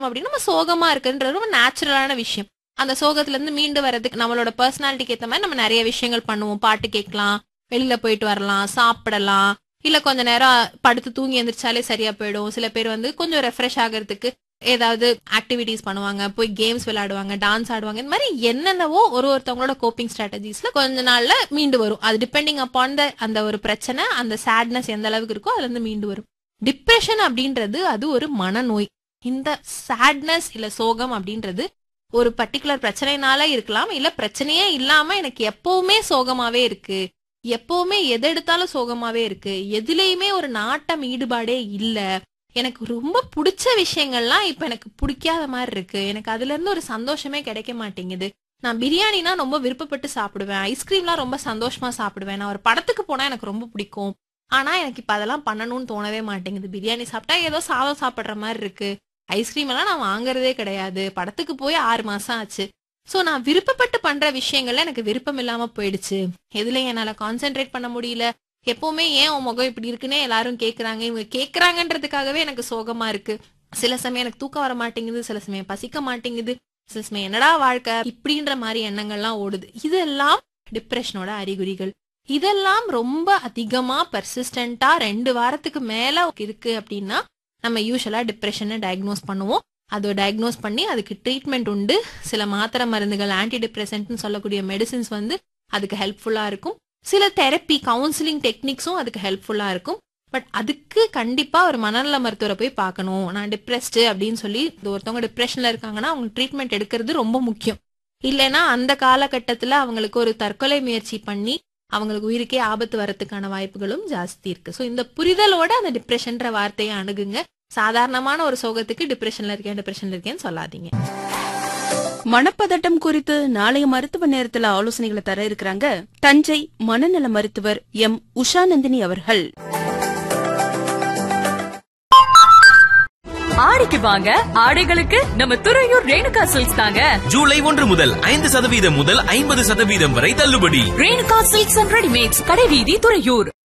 அப்படின்னு நம்ம சோகமா இருக்குன்றது ரொம்ப நேச்சுரலான விஷயம் அந்த சோகத்துல இருந்து மீண்டு வர்றதுக்கு நம்மளோட பர்சனாலிட்டிக்கு ஏத்த மாதிரி நம்ம நிறைய விஷயங்கள் பண்ணுவோம் பாட்டு கேட்கலாம் வெளியில போயிட்டு வரலாம் சாப்பிடலாம் இல்ல கொஞ்ச நேரம் படுத்து தூங்கி எந்திரிச்சாலே சரியா போயிடும் சில பேர் வந்து கொஞ்சம் ரெஃப்ரெஷ் ஆகிறதுக்கு ஏதாவது ஆக்டிவிட்டிஸ் பண்ணுவாங்க போய் கேம்ஸ் விளையாடுவாங்க டான்ஸ் ஆடுவாங்க இந்த மாதிரி என்னென்னவோ ஒரு ஒருத்தவங்களோட கோப்பிங் ஸ்ட்ராட்டஜிஸ்ல கொஞ்ச நாள்ல மீண்டு வரும் அது டிபெண்டிங் அப்பான் த அந்த ஒரு பிரச்சனை அந்த சேட்னஸ் எந்த அளவுக்கு இருக்கோ அதுல இருந்து மீண்டு வரும் டிப்ரெஷன் அப்படின்றது அது ஒரு மனநோய் இந்த சேட்னஸ் இல்ல சோகம் அப்படின்றது ஒரு பர்டிகுலர் பிரச்சனைனால இருக்கலாம் இல்ல பிரச்சனையே இல்லாம எனக்கு எப்பவுமே சோகமாவே இருக்கு எப்பவுமே எது எடுத்தாலும் சோகமாவே இருக்கு எதுலயுமே ஒரு நாட்டம் ஈடுபாடே இல்ல எனக்கு ரொம்ப பிடிச்ச விஷயங்கள்லாம் இப்ப எனக்கு பிடிக்காத மாதிரி இருக்கு எனக்கு அதுல இருந்து ஒரு சந்தோஷமே கிடைக்க மாட்டேங்குது நான் பிரியாணினா ரொம்ப விருப்பப்பட்டு சாப்பிடுவேன் ஐஸ்கிரீம்லாம் ரொம்ப சந்தோஷமா சாப்பிடுவேன் நான் ஒரு படத்துக்கு போனா எனக்கு ரொம்ப பிடிக்கும் ஆனா எனக்கு இப்ப அதெல்லாம் பண்ணணும்னு தோணவே மாட்டேங்குது பிரியாணி சாப்பிட்டா ஏதோ சாதம் சாப்பிடுற மாதிரி இருக்கு ஐஸ்கிரீம் எல்லாம் நான் வாங்குறதே கிடையாது படத்துக்கு போய் ஆறு மாசம் ஆச்சு சோ நான் விருப்பப்பட்டு பண்ற விஷயங்கள்ல எனக்கு விருப்பம் இல்லாம போயிடுச்சு எதுல என்னால கான்சென்ட்ரேட் பண்ண முடியல எப்பவுமே ஏன் உன் முகம் இப்படி இருக்குன்னே எல்லாரும் கேக்குறாங்க இவங்க கேக்குறாங்கன்றதுக்காகவே எனக்கு சோகமா இருக்கு சில சமயம் எனக்கு தூக்கம் வர மாட்டேங்குது சில சமயம் பசிக்க மாட்டேங்குது சில சமயம் என்னடா வாழ்க்கை இப்படின்ற மாதிரி எண்ணங்கள்லாம் ஓடுது இதெல்லாம் டிப்ரெஷனோட அறிகுறிகள் இதெல்லாம் ரொம்ப அதிகமா பெர்சிஸ்டண்டா ரெண்டு வாரத்துக்கு மேல இருக்கு அப்படின்னா நம்ம யூஸ்வலா டிப்ரெஷனை டயக்னோஸ் பண்ணுவோம் அதை டயக்னோஸ் பண்ணி அதுக்கு ட்ரீட்மெண்ட் உண்டு சில மாத்திரை மருந்துகள் ஆன்டி டிப்ரெசன்ட்னு சொல்லக்கூடிய மெடிசின்ஸ் வந்து அதுக்கு ஹெல்ப்ஃபுல்லா இருக்கும் சில தெரப்பி கவுன்சிலிங் டெக்னிக்ஸும் அதுக்கு ஹெல்ப்ஃபுல்லா இருக்கும் பட் அதுக்கு கண்டிப்பா ஒரு மனநல மருத்துவரை போய் பார்க்கணும் நான் டிப்ரெஸ்டு அப்படின்னு சொல்லி இந்த ஒருத்தவங்க டிப்ரெஷன்ல இருக்காங்கன்னா அவங்க ட்ரீட்மெண்ட் எடுக்கிறது ரொம்ப முக்கியம் இல்லைன்னா அந்த காலகட்டத்துல அவங்களுக்கு ஒரு தற்கொலை முயற்சி பண்ணி அவங்களுக்கு உயிருக்கே ஆபத்து வரதுக்கான வாய்ப்புகளும் ஜாஸ்தி இருக்கு ஸோ இந்த புரிதலோட அந்த டிப்ரெஷன்ற வார்த்தையை அணுகுங்க சாதாரணமான ஒரு சோகத்துக்கு டிப்ரெஷன்ல இருக்கேன் டிப்ரெஷன்ல இருக்கேன்னு சொல்லாதீங்க மனப்பதட்டம் குறித்து நாளைய மருத்துவ நேரத்துல ஆலோசனைகளை தர இருக்கிறாங்க தஞ்சை மனநல மருத்துவர் எம் உஷாநந்தினி அவர்கள் ஆடிக்கு வாங்க ஆடைகளுக்கு நம்ம துறையூர் ரேணுகா சில்க்ஸ் தாங்க ஜூலை ஒன்று முதல் ஐந்து சதவீதம் முதல் ஐம்பது சதவீதம் வரை தள்ளுபடி ரேணுகா சில்க்ஸ் அண்ட் ரெடிமேட்ஸ் கடைவீதி துறையூர்